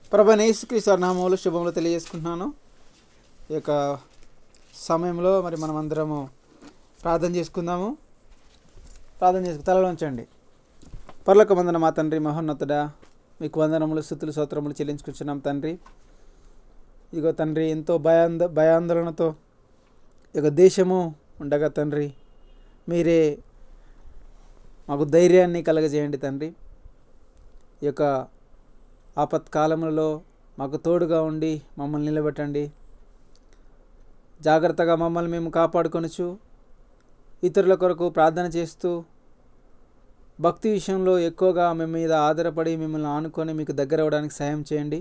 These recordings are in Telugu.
ప్రభా యేసుక్రీస్తు నామములు శుభములు తెలియజేసుకుంటున్నాను ఈ యొక్క సమయంలో మరి మనం అందరము ప్రార్థన చేసుకుందాము ప్రార్థన చేసుకు తలలో ఉంచండి పర్లోక వందన మా తండ్రి మహోన్నతుడా మీకు వందనములు స్థుతులు స్తోత్రములు చెల్లించుకుంటున్నాం తండ్రి ఇదిగో తండ్రి ఎంతో భయాంద భయాందోళనతో ఈ యొక్క దేశము ఉండగా తండ్రి మీరే మాకు ధైర్యాన్ని కలగజేయండి తండ్రి ఈ యొక్క ఆపత్కాలములలో మాకు తోడుగా ఉండి మమ్మల్ని నిలబెట్టండి జాగ్రత్తగా మమ్మల్ని మేము కాపాడుకొనచ్చు ఇతరుల కొరకు ప్రార్థన చేస్తూ భక్తి విషయంలో ఎక్కువగా మీ మీద ఆధారపడి మిమ్మల్ని ఆనుకొని మీకు దగ్గర అవ్వడానికి సాయం చేయండి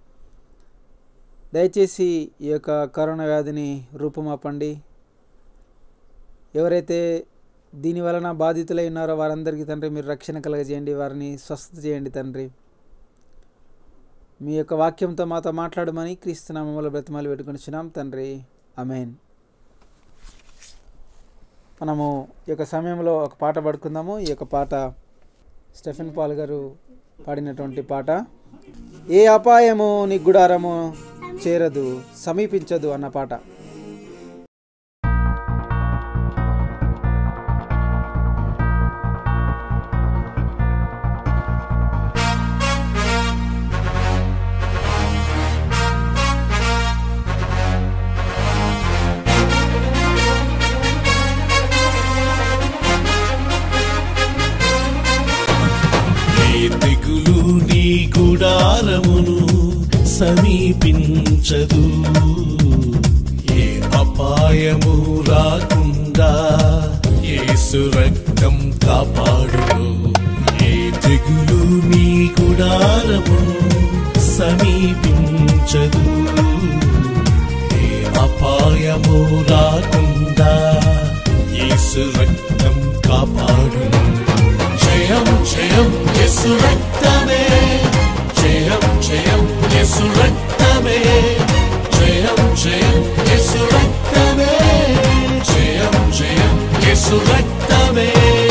దయచేసి ఈ యొక్క కరోనా వ్యాధిని రూపుమాపండి ఎవరైతే దీని వలన బాధితులై ఉన్నారో వారందరికీ తండ్రి మీరు రక్షణ కలగజేయండి వారిని స్వస్థత చేయండి తండ్రి మీ యొక్క వాక్యంతో మాతో మాట్లాడమని క్రీస్తునామములో బ్రతిమాలు పెట్టుకునిచున్నాం తండ్రి అమేన్ మనము ఈ యొక్క సమయంలో ఒక పాట పాడుకుందాము ఈ యొక్క పాట స్టెఫెన్ పాల్ గారు పాడినటువంటి పాట ఏ అపాయము నీ గుడారము చేరదు సమీపించదు అన్న పాట ఏ తెగులు నీ గుడారమును సమీపించదు ఏ అపాయము రాకుండా యేసు రక్తం కాపాడును ఏ తెగులు నీ గుడారమును సమీపించదు ఏ అపాయము రాకుండా యేసు రక్తం కాపాడును జయం జయం యేసు రక్తమే జయం జయం యేసు రక్తమే జయం జయం యేసు రక్తమే జయం జయం యేసు రక్తమే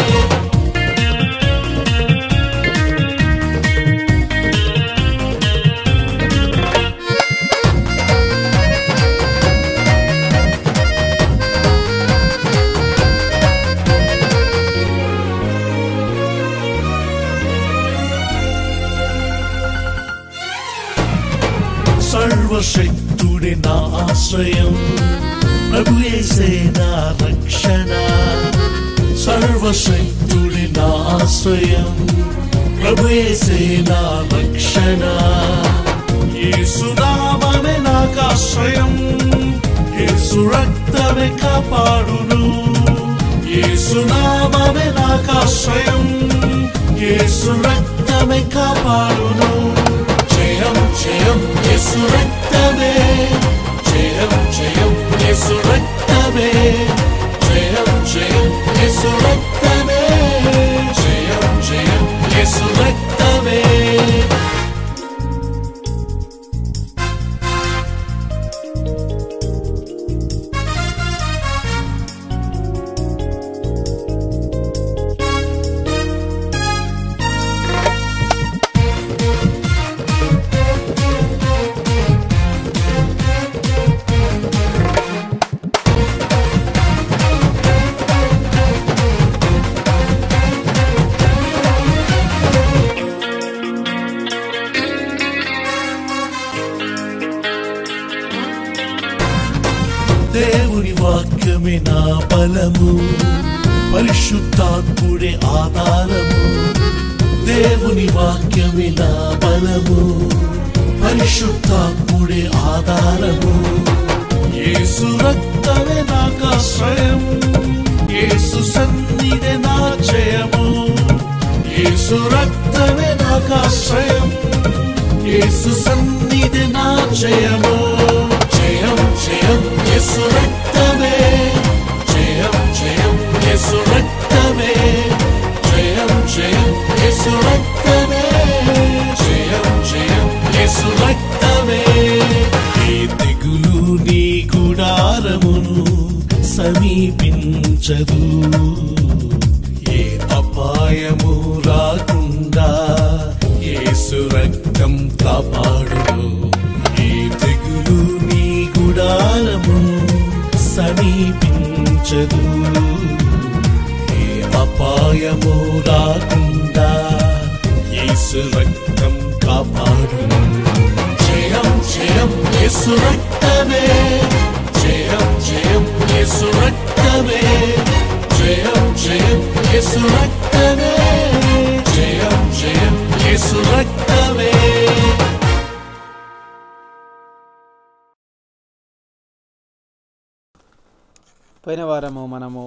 సర్వశక్తుడి నా ఆశ్రయం ప్రభుయేసే నా రక్షణ సర్వశక్తుడి నా ఆశ్రయం ప్రభుయేసే నా రక్షణ యేసునామమే నాకు ఆశ్రయం యేసు రక్తమే కాపాడును యేసునామమే నాకు ఆశ్రయం యేసు రక్తమే కాపాడును జయం జయం యేసు రక్తమే జయం జయం యేసు రక్తమే జయం జయం యేసు రక్తమే జయం జయం యేసు రక్తమే దేవుని వాక్యమే నా బలము పరిశుద్ధాత్ముడే ఆధారము దేవుని వాక్యమే నా బలము పరిశుద్ధాత్ముడే ఆధారము యేసు రక్తమే నాకు ఆశ్రయం యేసు సన్నిధి నా జయము యేసు రక్తమే నాకు ఆశ్రయం యేసు సన్నిధి నా జయము జయం జయం యేసు రక్తమే జయం జయం యేసు రక్తమే జయం జయం యేసు రక్తమే జయం జయం యేసు రక్తమే ఏ తెగులు నీ గుడారమును సమీపించదు ఏ అపాయము రాకుండా యేసు రక్తం రక్తం కాపాడును ఈ తెగులు నీ గుడారము సమీపించదు ఏ అపాయము రాకుండా యేసు రక్తం కాపాడును జయం జయం యేసు రక్తమే జయం జయం యేసు రక్తమే జయం జయం యేసు రక్తమే జయం జయం యేసు రక్తమే పోయిన వారము మనము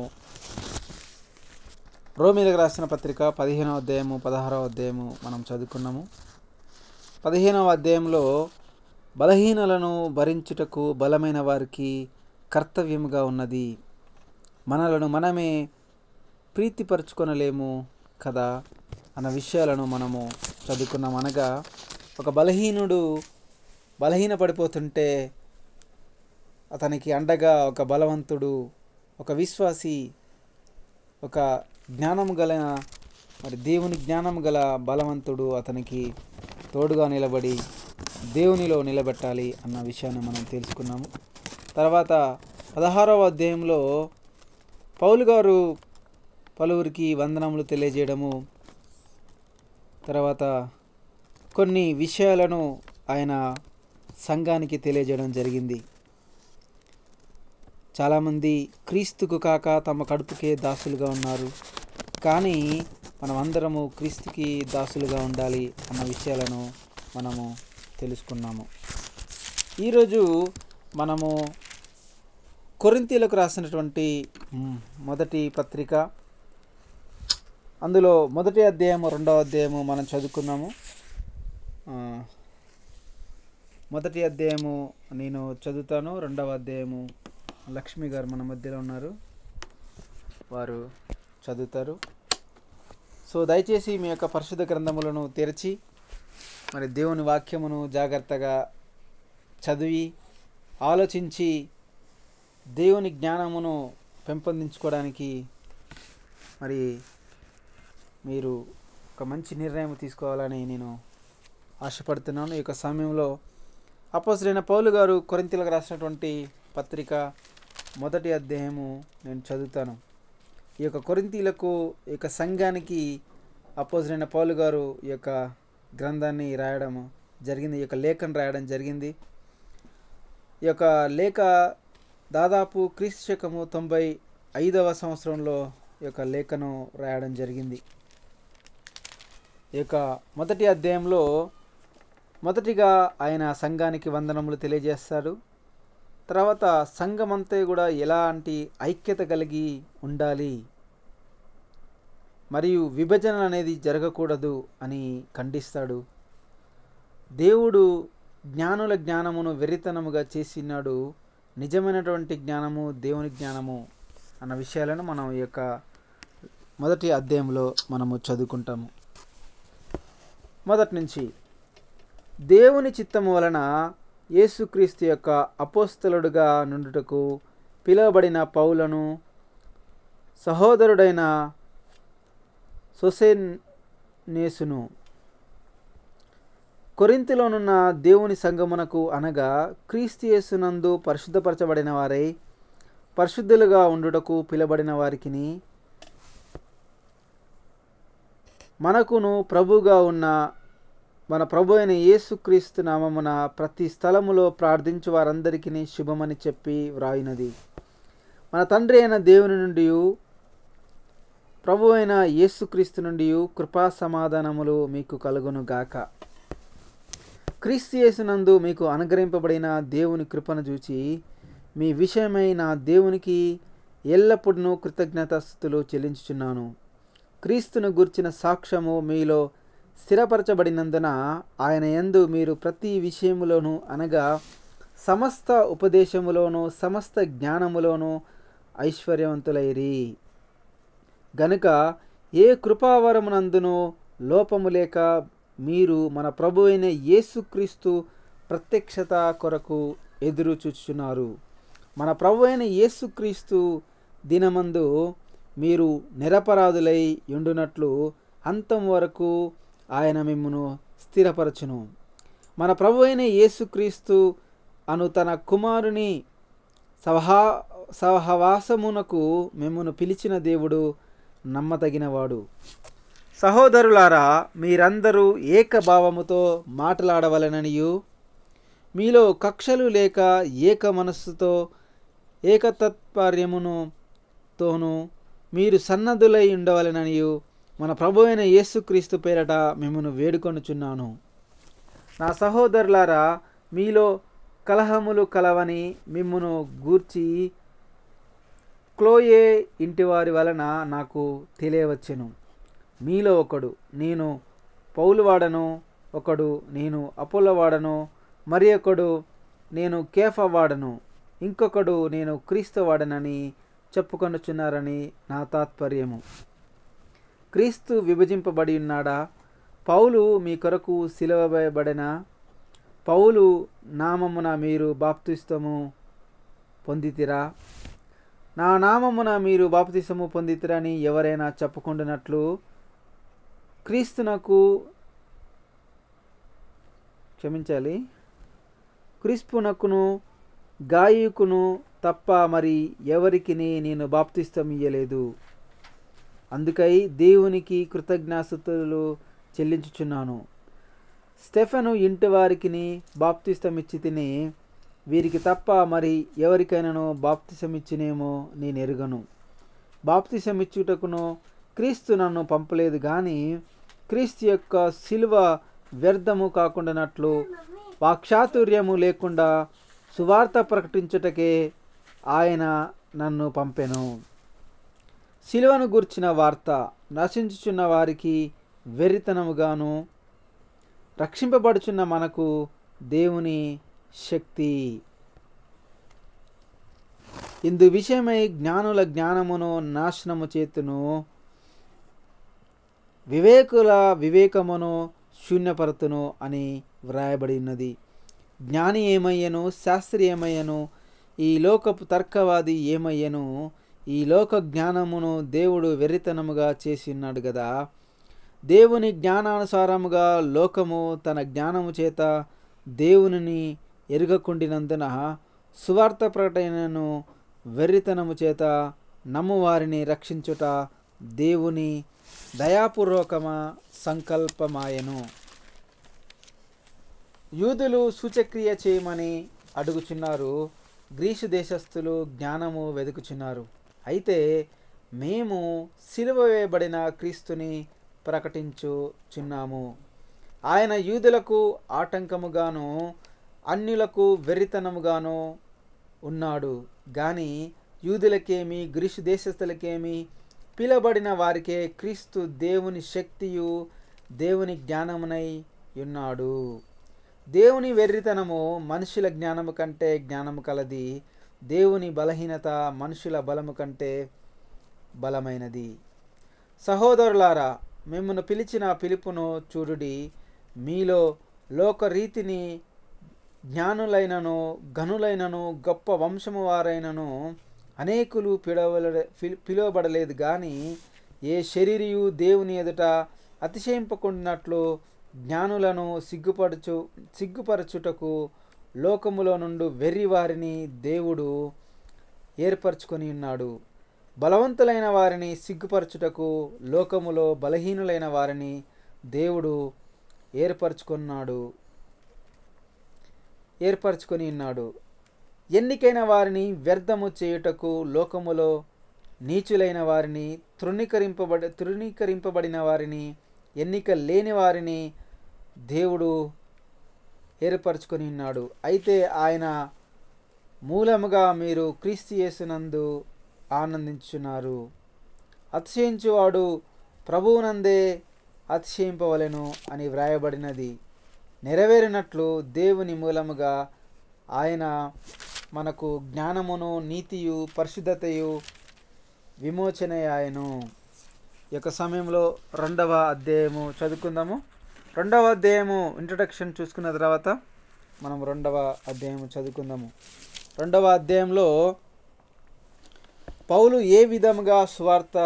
రోమిలకు రాసిన పత్రిక పదిహేనవ అధ్యాయము పదహారవ అధ్యాయము మనం చదువుకున్నాము పదిహేనవ అధ్యాయంలో బలహీనలను భరించుటకు బలమైన వారికి కర్తవ్యముగా ఉన్నది మనలను మనమే ప్రీతిపరచుకొనలేము కదా అన్న విషయాలను మనము చదువుకున్నాం అనగా ఒక బలహీనుడు బలహీన పడిపోతుంటే అతనికి అండగా ఒక బలవంతుడు ఒక విశ్వాసి ఒక జ్ఞానం గల మరి దేవుని జ్ఞానం గల బలవంతుడు అతనికి తోడుగా నిలబడి దేవునిలో నిలబెట్టాలి అన్న విషయాన్ని మనం తెలుసుకున్నాము తర్వాత పదహారవ అధ్యాయంలో పౌలు గారు పలువురికి వందనములు తెలియజేయడము తర్వాత కొన్ని విషయాలను ఆయన సంఘానికి తెలియజేయడం జరిగింది చాలామంది క్రీస్తుకు కాక తమ కడుపుకే దాసులుగా ఉన్నారు కానీ మనం అందరము క్రీస్తుకి దాసులుగా ఉండాలి అన్న విషయాలను మనము తెలుసుకున్నాము ఈరోజు మనము కొరింతీలకు రాసినటువంటి మ్, మొదటి పత్రిక అందులో మొదటి అధ్యాయము రెండవ అధ్యాయము మనం చదువుకున్నాము ఆ, మొదటి అధ్యాయము నేను చదువుతాను రెండవ అధ్యాయము లక్ష్మి గారు మన మధ్యలో ఉన్నారు వారు చదువుతారు సో దయచేసి మీ యొక్క పరిశుద్ధ గ్రంథములను తెరిచి మరి దేవుని వాక్యమును జాగ్రత్తగా చదివి ఆలోచించి దేవుని జ్ఞానమును పెంపొందించుకోవడానికి మరి మీరు ఒక మంచి నిర్ణయం తీసుకోవాలని నేను ఆశపడుతున్నాను ఈ యొక్క సమయంలో అపోసరైన పౌలు గారు కొరింతలకు రాసినటువంటి పత్రిక మొదటి అధ్యాయము నేను చదువుతాను ఈ యొక్క కొరింతీలకు ఈ యొక్క సంఘానికి అపోజరైన పౌలు గారు ఈ యొక్క గ్రంథాన్ని రాయడం జరిగింది ఈ యొక్క లేఖను రాయడం జరిగింది ఈ యొక్క లేఖ దాదాపు క్రీస్తు శకము తొంభై ఐదవ సంవత్సరంలో ఈ యొక్క లేఖను రాయడం జరిగింది ఈ యొక్క మొదటి అధ్యాయంలో మొదటిగా ఆయన సంఘానికి వందనములు తెలియజేస్తాడు తర్వాత సంఘమంతా కూడా ఎలాంటి ఐక్యత కలిగి ఉండాలి మరియు విభజన అనేది జరగకూడదు అని ఖండిస్తాడు దేవుడు జ్ఞానుల జ్ఞానమును వెరితనముగా చేసినాడు నిజమైనటువంటి జ్ఞానము దేవుని జ్ఞానము అన్న విషయాలను మనం ఈ యొక్క మొదటి అధ్యాయంలో మనము చదువుకుంటాము మొదటి నుంచి దేవుని చిత్తము వలన యేసుక్రీస్తు యొక్క అపోస్తలుడుగా నుండుటకు పిలువబడిన పౌలను సహోదరుడైన సొసెనేసును కొరింతిలోనున్న దేవుని సంగమునకు అనగా క్రీస్తు యేసునందు పరిశుద్ధపరచబడిన వారై పరిశుద్ధులుగా ఉండుటకు పిలబడిన వారికిని మనకును ప్రభుగా ఉన్న మన ప్రభు అయిన యేసుక్రీస్తు నామమున ప్రతి స్థలములో ప్రార్థించు వారందరికీ శుభమని చెప్పి వ్రాయినది మన తండ్రి అయిన దేవుని నుండి ప్రభు అయిన యేసుక్రీస్తు నుండి కృపా సమాధానములు మీకు కలుగును గాక క్రీస్తు యేసునందు మీకు అనుగ్రహింపబడిన దేవుని కృపను చూచి మీ విషయమై నా దేవునికి ఎల్లప్పుడూ కృతజ్ఞతాస్థుతులు చెల్లించుచున్నాను క్రీస్తును గుర్చిన సాక్ష్యము మీలో స్థిరపరచబడినందున ఆయన యందు మీరు ప్రతి విషయములోనూ అనగా సమస్త ఉపదేశములోను సమస్త జ్ఞానములోను ఐశ్వర్యవంతులైరి గనుక ఏ కృపావరమునందును లోపము లేక మీరు మన ప్రభు అయిన యేసుక్రీస్తు ప్రత్యక్షత కొరకు ఎదురు చూచుచున్నారు మన ప్రభు అయిన యేసుక్రీస్తు దినమందు మీరు నిరపరాధులై ఉండునట్లు అంతం వరకు ఆయన మిమ్మును స్థిరపరచును మన ప్రభు అయిన యేసుక్రీస్తు అను తన కుమారుని సహా సహవాసమునకు మిమ్మను పిలిచిన దేవుడు నమ్మతగినవాడు సహోదరులారా మీరందరూ ఏకభావముతో మాట్లాడవలననియు మీలో కక్షలు లేక ఏక మనస్సుతో ఏకతత్పర్యమును తోను మీరు సన్నద్ధులై ఉండవలననియు మన ప్రభు అయిన యేసుక్రీస్తు పేరట మిమ్మను వేడుకొనుచున్నాను నా సహోదరులారా మీలో కలహములు కలవని మిమ్మును గూర్చి క్లోయే ఇంటివారి వలన నాకు తెలియవచ్చెను మీలో ఒకడు నేను పౌలువాడను ఒకడు నేను అపోలవాడను మరి ఒకడు నేను కేఫవాడను ఇంకొకడు నేను క్రీస్తువాడనని చెప్పుకొనుచున్నారని నా తాత్పర్యము క్రీస్తు విభజింపబడి ఉన్నాడా పౌలు మీ కొరకు సిలువబడిన పౌలు నామమున మీరు బాప్తిస్తము పొందితిరా నా నామమున మీరు బాప్తిసము పొందితిరని ఎవరైనా చెప్పుకుంటున్నట్లు క్రీస్తునకు క్షమించాలి క్రీస్తునకును గాయకును తప్ప మరి ఎవరికి నేను బాప్తిస్తం ఇయ్యలేదు అందుకై దేవునికి కృతజ్ఞాస్తుతులు చెల్లించుచున్నాను స్టెఫెను ఇంటి వారికి బాప్తిస్తమిచ్చి తిని వీరికి తప్ప మరి ఎవరికైనాను బాప్తిసమిచ్చినేమో నేను ఎరుగను బాప్తిసమిచ్చుటకును క్రీస్తు నన్ను పంపలేదు కానీ క్రీస్తు యొక్క శిలువ వ్యర్థము కాకుండానట్లు వాక్షాతుర్యము లేకుండా సువార్త ప్రకటించుటకే ఆయన నన్ను పంపెను శిలువను గుర్చిన వార్త నశించుచున్న వారికి వెర్రితనముగాను రక్షింపబడుచున్న మనకు దేవుని శక్తి ఇందు విషయమై జ్ఞానుల జ్ఞానమును నాశనము చేతును వివేకుల వివేకమును శూన్యపరతును అని వ్రాయబడి ఉన్నది జ్ఞాని ఏమయ్యను శాస్త్రి ఏమయ్యను ఈ లోకపు తర్కవాది ఏమయ్యను ఈ లోక జ్ఞానమును దేవుడు వెర్రితనముగా చేసి ఉన్నాడు కదా దేవుని జ్ఞానానుసారముగా లోకము తన జ్ఞానము చేత దేవునిని ఎరుగకుండినందున సువార్త ప్రకటనను వెర్రితనము చేత నమ్మువారిని రక్షించుట దేవుని దయాపూర్వకమా సంకల్పమాయను యూదులు సూచక్రియ చేయమని అడుగుచున్నారు గ్రీసు దేశస్థులు జ్ఞానము వెతుకుచున్నారు అయితే మేము సిలువ వేయబడిన క్రీస్తుని ప్రకటించుచున్నాము ఆయన యూదులకు ఆటంకముగాను అన్యులకు వెర్రితనముగాను ఉన్నాడు గాని యూదులకేమి గ్రీసు దేశస్థులకేమి పిలబడిన వారికే క్రీస్తు దేవుని శక్తియు దేవుని జ్ఞానమునై ఉన్నాడు దేవుని వెర్రితనము మనుషుల జ్ఞానము కంటే జ్ఞానము కలది దేవుని బలహీనత మనుషుల బలము కంటే బలమైనది సహోదరులారా మిమ్మను పిలిచిన పిలుపును చూడుడి మీలో లోకరీతిని జ్ఞానులైనను గనులైనను గొప్ప వంశము వారైనను అనేకులు పిలవల పిలువబడలేదు కానీ ఏ శరీరియు దేవుని ఎదుట అతిశయింపకుండినట్లు జ్ఞానులను సిగ్గుపరచు సిగ్గుపరచుటకు లోకములో నుండి వెర్రి వారిని దేవుడు ఏర్పరచుకొని ఉన్నాడు బలవంతులైన వారిని సిగ్గుపరచుటకు లోకములో బలహీనులైన వారిని దేవుడు ఏర్పరచుకున్నాడు ఏర్పరచుకొని ఉన్నాడు ఎన్నికైన వారిని వ్యర్థము చేయుటకు లోకములో నీచులైన వారిని తృణీకరింపబడి తృణీకరింపబడిన వారిని ఎన్నిక లేని వారిని దేవుడు ఏర్పరచుకొని ఉన్నాడు అయితే ఆయన మూలముగా మీరు క్రీస్తు యేసునందు ఆనందించున్నారు అతిశయించువాడు ప్రభువునందే అతిశయింపవలెను అని వ్రాయబడినది నెరవేరినట్లు దేవుని మూలముగా ఆయన మనకు జ్ఞానమును నీతియు పరిశుద్ధతయు విమోచనయాయను ఈ యొక్క సమయంలో రెండవ అధ్యాయము చదువుకుందాము రెండవ అధ్యాయము ఇంట్రడక్షన్ చూసుకున్న తర్వాత మనం రెండవ అధ్యాయము చదువుకుందాము రెండవ అధ్యాయంలో పౌలు ఏ విధముగా సువార్త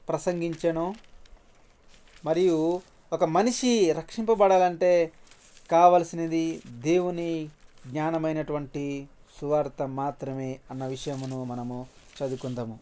ప్రసంగించెనో మరియు ఒక మనిషి రక్షింపబడాలంటే కావలసినది దేవుని జ్ఞానమైనటువంటి సువార్త మాత్రమే అన్న విషయమును మనము చదువుకుందాము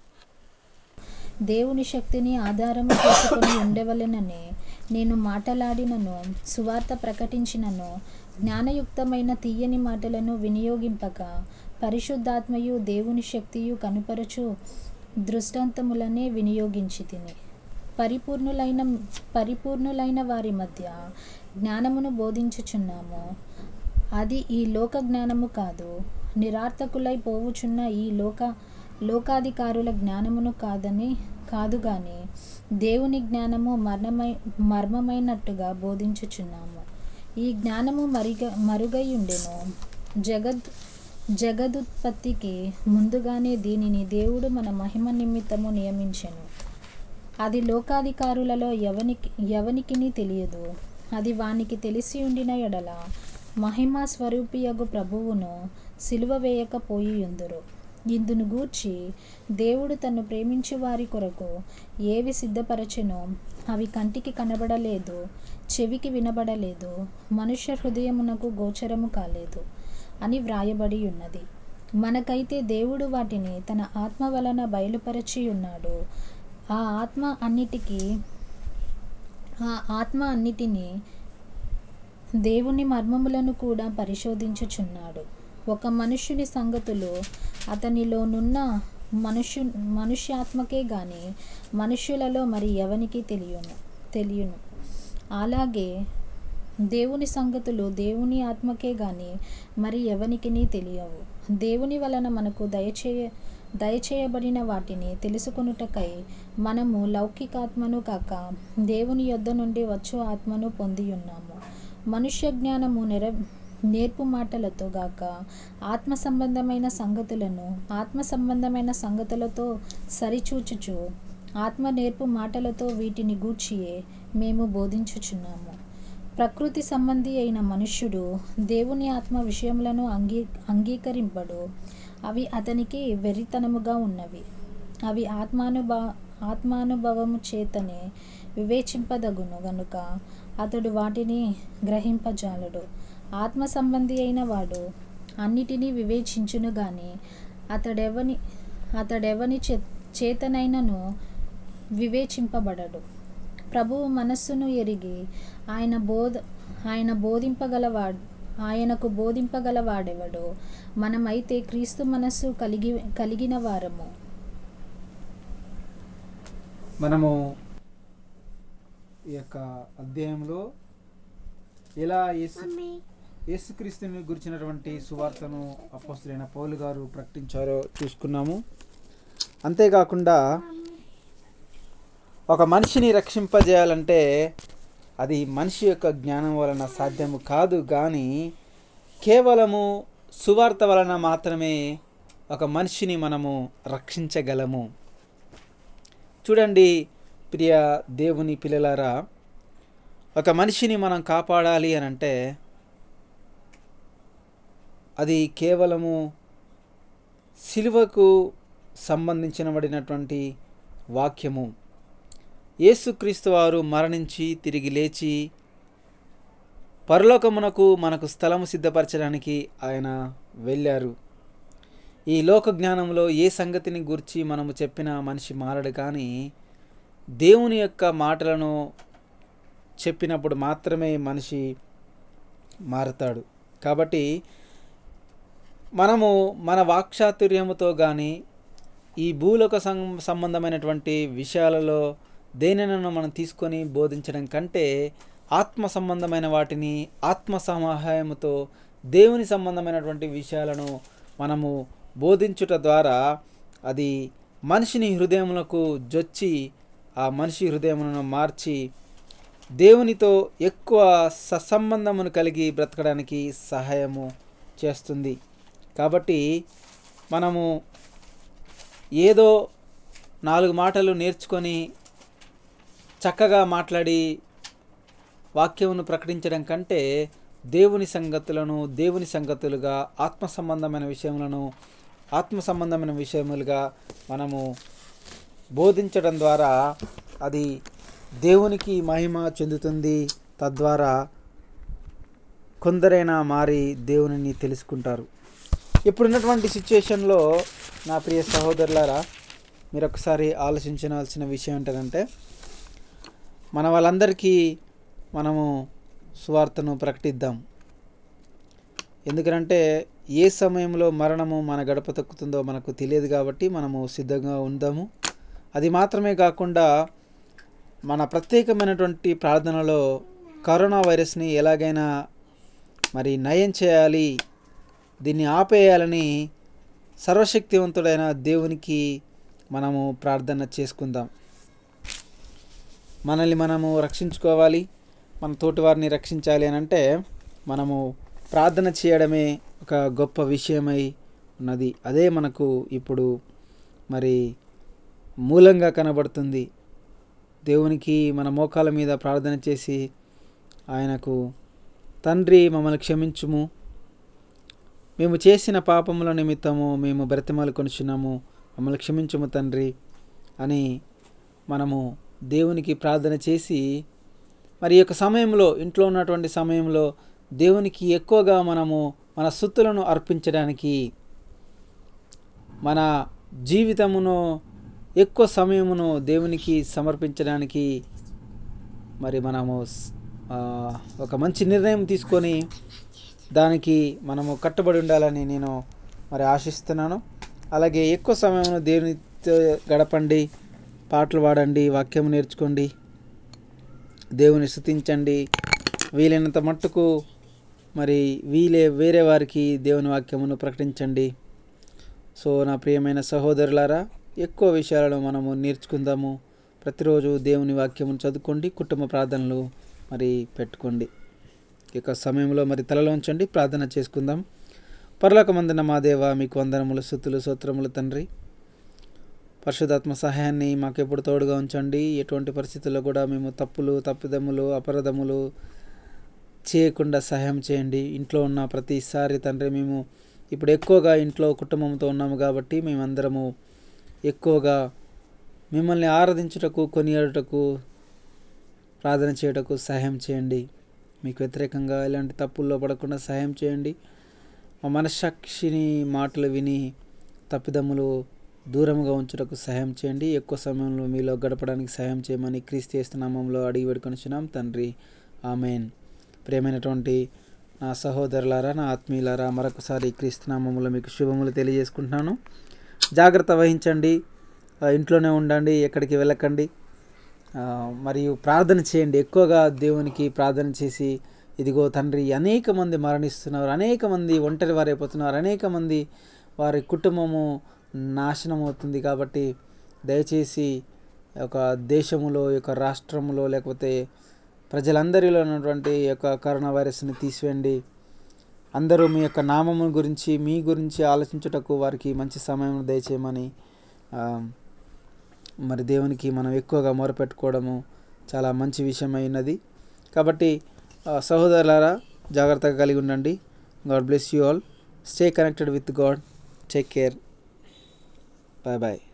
దేవుని శక్తిని ఆధారము చేసుకుని ఉండవలెనని నేను మాటలాడినను సువార్త ప్రకటించినను జ్ఞానయుక్తమైన తీయని మాటలను వినియోగింపక పరిశుద్ధాత్మయు దేవుని శక్తియు కనుపరచు దృష్టాంతములనే నియోగించి తిని పరిపూర్ణులైన పరిపూర్ణులైన వారి మధ్య జ్ఞానమును బోధించుచున్నాము అది ఈ లోక జ్ఞానము కాదు నిరార్థకులై పోవుచున్న ఈ లోక లోకాధికారుల జ్ఞానమును కాదని కాదు గాని దేవుని జ్ఞానము మర్మమై మర్మమైనట్టుగా బోధించుచున్నాము ఈ జ్ఞానము మరిగ మరుగై ఉండెను జగద్ జగదుత్పత్తికి ముందుగానే దీనిని దేవుడు మన మహిమ నిమిత్తము నియమించెను అది లోకాధికారులలో ఎవనికి ఎవనికిని తెలియదు అది వానికి తెలిసి ఉండిన ఎడల మహిమా స్వరూపియగు ప్రభువును సిలువ వేయకపోయి ఉందురు ఇందును గూర్చి దేవుడు తను ప్రేమించు వారి కొరకు ఏవి సిద్ధపరచెనో అవి కంటికి కనబడలేదు చెవికి వినబడలేదు మనుష్య హృదయమునకు గోచరము కాలేదు అని వ్రాయబడి ఉన్నది మనకైతే దేవుడు వాటిని తన ఆత్మ వలన బయలుపరచి ఉన్నాడు ఆ ఆత్మ అన్నిటికీ ఆ ఆత్మ అన్నిటినీ దేవుని మర్మములను కూడా పరిశోధించుచున్నాడు ఒక మనుష్యుని సంగతులు అతనిలోనున్న మనుష్యు మనుష్యాత్మకే గాని మనుష్యులలో మరి ఎవనికి తెలియను తెలియను అలాగే దేవుని సంగతులు దేవుని ఆత్మకే గాని మరి ఎవనికిని తెలియవు దేవుని వలన మనకు దయచేయ దయచేయబడిన వాటిని తెలుసుకొనుటకై మనము లౌకికాత్మను కాక దేవుని యొద్ద నుండి వచ్చు ఆత్మను పొంది ఉన్నాము మనుష్య జ్ఞానము నెర నేర్పు మాటలతో గాక ఆత్మ సంబంధమైన సంగతులను ఆత్మ సంబంధమైన సంగతులతో సరిచూచుచు ఆత్మ నేర్పు మాటలతో వీటిని గూర్చియే మేము బోధించుచున్నాము ప్రకృతి సంబంధి అయిన మనుష్యుడు దేవుని ఆత్మ విషయములను అంగీ అంగీకరింపడు అవి అతనికి వెర్రితనముగా ఉన్నవి అవి ఆత్మానుభవ ఆత్మానుభవము చేతనే వివేచింపదగును గనుక అతడు వాటిని గ్రహింపజాలడు ఆత్మ సంబంధి అయిన వాడు అన్నిటినీ వివేచించును గాని అతడెవని అతడెవని చే చేతనైనను వివేచింపబడడు ప్రభువు మనస్సును ఎరిగి ఆయన బోధ ఆయన బోధింపగలవాడు ఆయనకు బోధింపగలవాడెవడో మనమైతే క్రీస్తు మనస్సు కలిగి కలిగిన వారము మనము ఈ యొక్క అధ్యాయంలో ఎలా యేసు యేసుక్రీస్తుని గురించినటువంటి సువార్తను అపోస్తులైన పౌలు గారు ప్రకటించారో చూసుకున్నాము అంతేకాకుండా ఒక మనిషిని రక్షింపజేయాలంటే అది మనిషి యొక్క జ్ఞానం వలన సాధ్యము కాదు కానీ కేవలము సువార్త వలన మాత్రమే ఒక మనిషిని మనము రక్షించగలము చూడండి ప్రియ దేవుని పిల్లలారా ఒక మనిషిని మనం కాపాడాలి అని అంటే అది కేవలము సిలువకు సంబంధించినబడినటువంటి వాక్యము యేసుక్రీస్తు వారు మరణించి తిరిగి లేచి పరలోకమునకు మనకు స్థలము సిద్ధపరచడానికి ఆయన వెళ్ళారు ఈ లోక జ్ఞానంలో ఏ సంగతిని గురించి మనము చెప్పిన మనిషి మారడు కానీ దేవుని యొక్క మాటలను చెప్పినప్పుడు మాత్రమే మనిషి మారతాడు కాబట్టి మనము మన వాక్చాతుర్యముతో కానీ ఈ భూలోక సం సంబంధమైనటువంటి విషయాలలో దేనినైనా మనం తీసుకొని బోధించడం కంటే ఆత్మ సంబంధమైన వాటిని ఆత్మ సమాహాయముతో దేవుని సంబంధమైనటువంటి విషయాలను మనము బోధించుట ద్వారా అది మనిషిని హృదయములకు జొచ్చి ఆ మనిషి హృదయములను మార్చి దేవునితో ఎక్కువ ససంబంధమును కలిగి బ్రతకడానికి సహాయము చేస్తుంది కాబట్టి మనము ఏదో నాలుగు మాటలు నేర్చుకొని చక్కగా మాట్లాడి వాక్యమును ప్రకటించడం కంటే దేవుని సంగతులను దేవుని సంగతులుగా ఆత్మ సంబంధమైన విషయములను ఆత్మ సంబంధమైన విషయములుగా మనము బోధించడం ద్వారా అది దేవునికి మహిమ చెందుతుంది తద్వారా కొందరైనా మారి దేవునిని తెలుసుకుంటారు ఇప్పుడున్నటువంటి సిచ్యుయేషన్లో నా ప్రియ సహోదరులారా మీరు ఒకసారి ఆలోచించాల్సిన విషయం ఏంటంటే మన వాళ్ళందరికీ మనము సువార్తను ప్రకటిద్దాం ఎందుకంటే ఏ సమయంలో మరణము మన గడప తొక్కుతుందో మనకు తెలియదు కాబట్టి మనము సిద్ధంగా ఉందాము అది మాత్రమే కాకుండా మన ప్రత్యేకమైనటువంటి ప్రార్థనలో కరోనా వైరస్ని ఎలాగైనా మరి నయం చేయాలి దీన్ని ఆపేయాలని సర్వశక్తివంతుడైన దేవునికి మనము ప్రార్థన చేసుకుందాం మనల్ని మనము రక్షించుకోవాలి మన తోటి వారిని రక్షించాలి అని అంటే మనము ప్రార్థన చేయడమే ఒక గొప్ప విషయమై ఉన్నది అదే మనకు ఇప్పుడు మరి మూలంగా కనబడుతుంది దేవునికి మన మోకాల మీద ప్రార్థన చేసి ఆయనకు తండ్రి మమ్మల్ని క్షమించుము మేము చేసిన పాపముల నిమిత్తము మేము బ్రతిమాలు కొనుచున్నాము మమ్మల్ని క్షమించుము తండ్రి అని మనము దేవునికి ప్రార్థన చేసి మరి ఈ యొక్క సమయంలో ఇంట్లో ఉన్నటువంటి సమయంలో దేవునికి ఎక్కువగా మనము మన సొత్తులను అర్పించడానికి మన జీవితమును ఎక్కువ సమయమును దేవునికి సమర్పించడానికి మరి మనము స్- ఆ, ఒక మంచి నిర్ణయం తీసుకొని దానికి మనము కట్టుబడి ఉండాలని నేను మరి ఆశిస్తున్నాను అలాగే ఎక్కువ సమయమును దేవునితో గడపండి పాటలు పాడండి వాక్యం నేర్చుకోండి దేవుని స్థుతించండి వీలైనంత మట్టుకు మరి వీలే వేరే వారికి దేవుని వాక్యమును ప్రకటించండి సో నా ప్రియమైన సహోదరులారా ఎక్కువ విషయాలను మనము నేర్చుకుందాము ప్రతిరోజు దేవుని వాక్యమును చదువుకోండి కుటుంబ ప్రార్థనలు మరి పెట్టుకోండి ఈ యొక్క సమయంలో మరి తలలో ఉంచండి ప్రార్థన చేసుకుందాం పరలోకమందున మా దేవ మీకు వందనములు స్థుతులు స్తోత్రములు తండ్రి పరిశుధాత్మ సహాయాన్ని మాకెప్పుడు తోడుగా ఉంచండి ఎటువంటి పరిస్థితుల్లో కూడా మేము తప్పులు తప్పిదములు అపరాధములు చేయకుండా సహాయం చేయండి ఇంట్లో ఉన్న ప్రతిసారి తండ్రి మేము ఇప్పుడు ఎక్కువగా ఇంట్లో కుటుంబంతో ఉన్నాము కాబట్టి మేమందరము ఎక్కువగా మిమ్మల్ని ఆరాధించుటకు కొనియాడుటకు ప్రార్థన చేయుటకు సహాయం చేయండి మీకు వ్యతిరేకంగా ఇలాంటి తప్పుల్లో పడకుండా సహాయం చేయండి మా మనస్సాక్షిని మాటలు విని తప్పిదమ్ములు దూరంగా ఉంచుటకు సహాయం చేయండి ఎక్కువ సమయంలో మీలో గడపడానికి సహాయం చేయమని క్రీస్తు నామంలో అడిగి పెట్టుకొనిచున్నాం తండ్రి ఆమెన్ ప్రేమైనటువంటి నా సహోదరులారా నా ఆత్మీయులారా మరొకసారి క్రీస్తు నామంలో మీకు శుభములు తెలియజేసుకుంటున్నాను జాగ్రత్త వహించండి ఆ, ఇంట్లోనే ఉండండి ఎక్కడికి వెళ్ళకండి ఆ, మరియు ప్రార్థన చేయండి ఎక్కువగా దేవునికి ప్రార్థన చేసి ఇదిగో తండ్రి అనేక మంది మరణిస్తున్నారు అనేక మంది ఒంటరి వారైపోతున్నారు అనేక మంది వారి కుటుంబము నాశనం అవుతుంది కాబట్టి దయచేసి ఒక దేశములో ఈ యొక్క రాష్ట్రములో లేకపోతే ప్రజలందరిలో ఉన్నటువంటి ఈ యొక్క కరోనా వైరస్ని తీసివేయండి అందరూ మీ యొక్క నామము గురించి మీ గురించి ఆలోచించుటకు వారికి మంచి సమయం దయచేయమని ఆ, మరి దేవునికి మనం ఎక్కువగా మొరపెట్టుకోవడము చాలా మంచి విషయం అయినది కాబట్టి ఆ, సహోదరులారా జాగ్రత్తగా కలిగి ఉండండి God bless you all stay connected with God take care bye bye